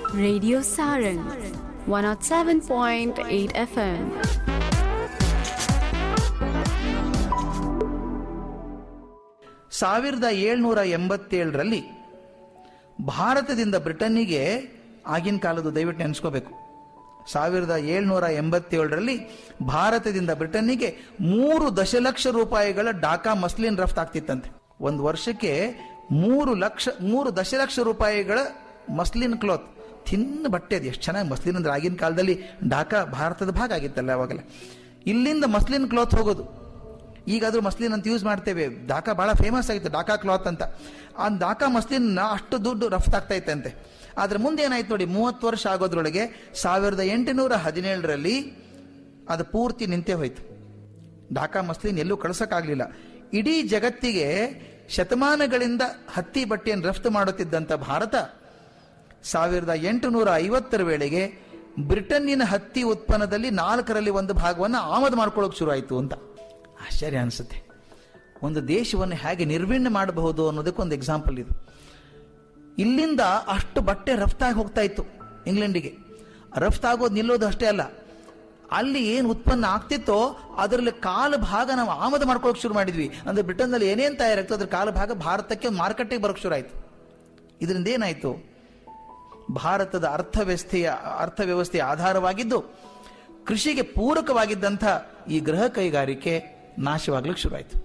Radio Saran 107.8 FM. ಸಾವಿರದ ಏಳ್ನೂರ ಎಂಬತ್ತೇಳರಲ್ಲಿ ಭಾರತದಿಂದ ಬ್ರಿಟನ್ನಿಗೆ ಆಗಿನ ಕಾಲದ್ದು ದಯವಿಟ್ಟು ನೆನೆಸ್ಕೋಬೇಕು ಸಾವಿರದ ಏಳ್ನೂರ ಎಂಬತ್ತೇಳರಲ್ಲಿ ಭಾರತದಿಂದ ಬ್ರಿಟನ್ನಿಗೆ ಮೂರು ದಶಲಕ್ಷ ರೂಪಾಯಿಗಳ ಡಾಕಾ ಮಸ್ಲಿನ್ ರಫ್ತು ಆಗ್ತಿತ್ತಂತೆ ಒಂದು ವರ್ಷಕ್ಕೆ ಮೂರು ಲಕ್ಷ ಮೂರು ದಶಲಕ್ಷ ರೂಪಾಯಿಗಳ ಮಸ್ಲಿನ್ ಕ್ಲಾತ್ ಥಿನ್ ಬಟ್ಟೆ ಅದು ಎಷ್ಟು ಚೆನ್ನಾಗಿ ಮಸ್ಲಿನ್ ಅಂದ್ರೆ ಆಗಿನ ಕಾಲದಲ್ಲಿ ಡಾಕಾ ಭಾರತದ ಭಾಗ ಆಗಿತ್ತಲ್ಲ ಅವಾಗಲೇ ಇಲ್ಲಿಂದ ಮಸ್ಲಿನ್ ಕ್ಲಾತ್ ಹೋಗೋದು ಈಗಾದ್ರೂ ಮಸ್ಲಿನ್ ಅಂತ ಯೂಸ್ ಮಾಡ್ತೇವೆ ಢಾಕಾ ಬಹಳ ಫೇಮಸ್ ಆಗಿತ್ತು ಢಾಕಾ ಕ್ಲಾತ್ ಅಂತ ಆ ಢಾಕಾ ಮಸ್ಲಿನ್ ಅಷ್ಟು ದುಡ್ಡು ರಫ್ತಾಗ್ತಾ ಇತ್ತಂತೆ ಆದ್ರೆ ಮುಂದೆ ಏನಾಯ್ತು ನೋಡಿ ಮೂವತ್ತು ವರ್ಷ ಆಗೋದ್ರೊಳಗೆ ಸಾವಿರದ ಎಂಟುನೂರ ಹದಿನೇಳರಲ್ಲಿ ಅದು ಪೂರ್ತಿ ನಿಂತೇ ಹೋಯ್ತು ಢಾಕಾ ಮಸ್ಲಿನ್ ಎಲ್ಲೂ ಕಳ್ಸಕ್ಕಾಗ್ಲಿಲ್ಲ ಇಡೀ ಜಗತ್ತಿಗೆ ಶತಮಾನಗಳಿಂದ ಹತ್ತಿ ಬಟ್ಟೆಯನ್ನು ರಫ್ತು ಮಾಡುತ್ತಿದ್ದಂಥ ಭಾರತ ಸಾವಿರದ ಎಂಟುನೂರ ಐವತ್ತರ ವೇಳೆಗೆ ಬ್ರಿಟನ್ನಿನ ಹತ್ತಿ ಉತ್ಪನ್ನದಲ್ಲಿ ನಾಲ್ಕರಲ್ಲಿ ಒಂದು ಭಾಗವನ್ನು ಆಮದು ಮಾಡ್ಕೊಳ್ಳೋಕೆ ಶುರು ಆಯಿತು ಅಂತ ಆಶ್ಚರ್ಯ ಅನಿಸುತ್ತೆ ಒಂದು ದೇಶವನ್ನು ಹೇಗೆ ನಿರ್ವೀಣೆ ಮಾಡಬಹುದು ಅನ್ನೋದಕ್ಕೆ ಒಂದು ಎಕ್ಸಾಂಪಲ್ ಇದು ಇಲ್ಲಿಂದ ಅಷ್ಟು ಬಟ್ಟೆ ರಫ್ತಾಗಿ ಹೋಗ್ತಾ ಇತ್ತು ಇಂಗ್ಲೆಂಡಿಗೆ ರಫ್ತಾಗೋದು ನಿಲ್ಲೋದು ಅಷ್ಟೇ ಅಲ್ಲ ಅಲ್ಲಿ ಏನು ಉತ್ಪನ್ನ ಆಗ್ತಿತ್ತೋ ಅದರಲ್ಲಿ ಕಾಲು ಭಾಗ ನಾವು ಆಮದು ಮಾಡ್ಕೊಳ್ಳೋಕೆ ಶುರು ಮಾಡಿದ್ವಿ ಅಂದ್ರೆ ಬ್ರಿಟನ್ನಲ್ಲಿ ಏನೇನು ತಯಾರಾಗ್ತೋ ಅದ್ರ ಕಾಲು ಭಾಗ ಭಾರತಕ್ಕೆ ಮಾರುಕಟ್ಟೆಗೆ ಬರೋಕ್ಕೆ ಶುರು ಆಯಿತು ಇದರಿಂದ ಏನಾಯಿತು ಭಾರತದ ಅರ್ಥವ್ಯವಸ್ಥೆಯ ಅರ್ಥವ್ಯವಸ್ಥೆಯ ಆಧಾರವಾಗಿದ್ದು ಕೃಷಿಗೆ ಪೂರಕವಾಗಿದ್ದಂಥ ಈ ಗೃಹ ಕೈಗಾರಿಕೆ ನಾಶವಾಗ್ಲಿಕ್ಕೆ ಶುರುವಾಯಿತು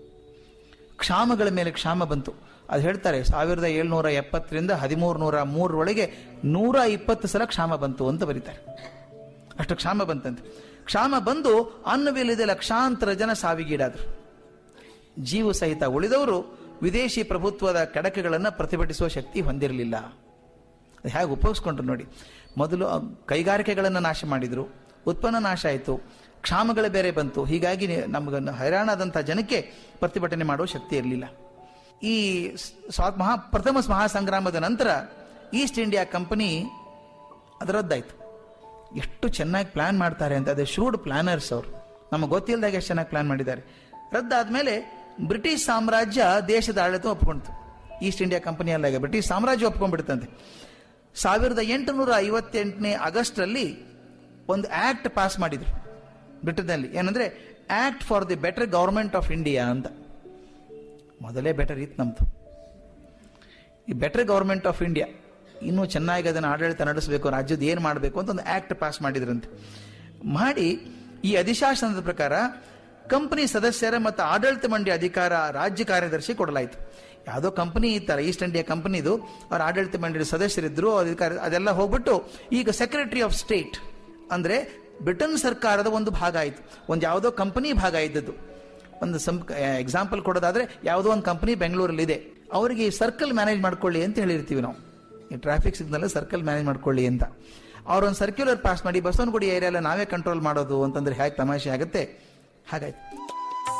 ಕ್ಷಾಮಗಳ ಮೇಲೆ ಕ್ಷಾಮ ಬಂತು ಅದು ಹೇಳ್ತಾರೆ ಸಾವಿರದ ಏಳ್ನೂರ ಎಪ್ಪತ್ತರಿಂದ ಹದಿಮೂರು ನೂರ ಮೂರರೊಳಗೆ ನೂರ ಇಪ್ಪತ್ತು ಸಲ ಕ್ಷಾಮ ಬಂತು ಅಂತ ಬರೀತಾರೆ ಅಷ್ಟು ಕ್ಷಾಮ ಬಂತಂತೆ ಕ್ಷಾಮ ಬಂದು ಅನ್ನವಿಲ್ಲದೆ ಲಕ್ಷಾಂತರ ಜನ ಸಾವಿಗೀಡಾದರು ಜೀವ ಸಹಿತ ಉಳಿದವರು ವಿದೇಶಿ ಪ್ರಭುತ್ವದ ಕಡಕಗಳನ್ನು ಪ್ರತಿಭಟಿಸುವ ಶಕ್ತಿ ಹೊಂದಿರಲಿಲ್ಲ ಅದು ಹೇಗೆ ಉಪಯೋಗಿಸ್ಕೊಂಡ್ರು ನೋಡಿ ಮೊದಲು ಕೈಗಾರಿಕೆಗಳನ್ನು ನಾಶ ಮಾಡಿದ್ರು ಉತ್ಪನ್ನ ನಾಶ ಆಯಿತು ಕ್ಷಾಮಗಳು ಬೇರೆ ಬಂತು ಹೀಗಾಗಿ ನಮಗನ್ನು ಹೈರಾಣಾದಂಥ ಜನಕ್ಕೆ ಪ್ರತಿಭಟನೆ ಮಾಡುವ ಶಕ್ತಿ ಇರಲಿಲ್ಲ ಈ ಸ್ವಾ ಮಹಾ ಪ್ರಥಮ ಮಹಾಸಂಗ್ರಾಮದ ನಂತರ ಈಸ್ಟ್ ಇಂಡಿಯಾ ಕಂಪನಿ ಅದು ರದ್ದಾಯಿತು ಎಷ್ಟು ಚೆನ್ನಾಗಿ ಪ್ಲಾನ್ ಮಾಡ್ತಾರೆ ಅಂತ ಅದೇ ಶೂಡ್ ಪ್ಲಾನರ್ಸ್ ಅವರು ನಮಗೆ ಗೊತ್ತಿಲ್ಲದಾಗ ಎಷ್ಟು ಚೆನ್ನಾಗಿ ಪ್ಲಾನ್ ಮಾಡಿದ್ದಾರೆ ರದ್ದಾದ್ಮೇಲೆ ಬ್ರಿಟಿಷ್ ಸಾಮ್ರಾಜ್ಯ ದೇಶದ ಆಡಳಿತ ಒಪ್ಕೊಂತು ಈಸ್ಟ್ ಇಂಡಿಯಾ ಕಂಪನಿ ಅಲ್ಲಾಗ ಬ್ರಿಟಿಷ್ ಸಾಮ್ರಾಜ್ಯ ಒಪ್ಕೊಂಡ್ಬಿಡ್ತಂತೆ ಸಾವಿರದ ಎಂಟುನೂರ ಐವತ್ತೆಂಟನೇ ಆಗಸ್ಟ್ರಲ್ಲಿ ಒಂದು ಆಕ್ಟ್ ಪಾಸ್ ಮಾಡಿದ್ರು ಬ್ರಿಟನ್ನಲ್ಲಿ ಏನಂದ್ರೆ act for the better government of India ಅಂತ ಮೊದಲೇ ಬೆಟರ್ ಇತ್ತು ನಮ್ದು ಈ ಬೆಟರ್ ಗವರ್ಮೆಂಟ್ ಆಫ್ ಇಂಡಿಯಾ ಇನ್ನೂ ಚೆನ್ನಾಗಿ ಅದನ್ನು ಆಡಳಿತ ನಡೆಸಬೇಕು ರಾಜ್ಯದ ಏನು ಮಾಡಬೇಕು ಅಂತ ಒಂದು ಆಕ್ಟ್ ಪಾಸ್ ಮಾಡಿದ್ರಂತೆ ಮಾಡಿ ಈ ಅಧಿಶಾಸನದ ಪ್ರಕಾರ ಕಂಪನಿ ಸದಸ್ಯರ ಮತ್ತು ಆಡಳಿತ ಮಂಡಳಿ ಅಧಿಕಾರ ರಾಜ್ಯ ಕಾರ್ಯದರ್ಶಿ ಕೊಡಲಾಯಿತು ಯಾವುದೋ ಕಂಪನಿ ಇತ್ತಲ್ಲ ಈಸ್ಟ್ ಇಂಡಿಯಾ ಕಂಪನಿದು ಅವ್ರ ಆಡಳಿತ ಮಂಡಳಿ ಸದಸ್ಯರಿದ್ರು ಅಧಿಕಾರ ಅದೆಲ್ಲ ಹೋಗ್ಬಿಟ್ಟು ಈಗ ಸೆಕ್ರೆಟರಿ ಆಫ್ ಸ್ಟೇಟ್ ಅಂದ್ರೆ ಬ್ರಿಟನ್ ಸರ್ಕಾರದ ಒಂದು ಭಾಗ ಆಯಿತು ಒಂದು ಯಾವುದೋ ಕಂಪನಿ ಭಾಗ ಇದ್ದದ್ದು ಒಂದು ಸಂ ಎಕ್ಸಾಂಪಲ್ ಕೊಡೋದಾದ್ರೆ ಯಾವುದೋ ಒಂದು ಕಂಪನಿ ಬೆಂಗಳೂರಲ್ಲಿ ಇದೆ ಅವರಿಗೆ ಸರ್ಕಲ್ ಮ್ಯಾನೇಜ್ ಮಾಡ್ಕೊಳ್ಳಿ ಅಂತ ಹೇಳಿರ್ತೀವಿ ನಾವು ಈ ಟ್ರಾಫಿಕ್ ಸಿಗ್ನಲ್ ಸರ್ಕಲ್ ಮ್ಯಾನೇಜ್ ಮಾಡ್ಕೊಳ್ಳಿ ಅಂತ ಅವ್ರೊಂದು ಸರ್ಕ್ಯುಲರ್ ಪಾಸ್ ಮಾಡಿ ಬಸವನಗುಡಿ ಏರಿಯಾ ಎಲ್ಲ ನಾವೇ ಕಂಟ್ರೋಲ್ ಮಾಡೋದು ಅಂತಂದ್ರೆ ಹೇಗೆ ತಮಾಷೆ ಆಗುತ್ತೆ ಹಾಗಾಯ್ತು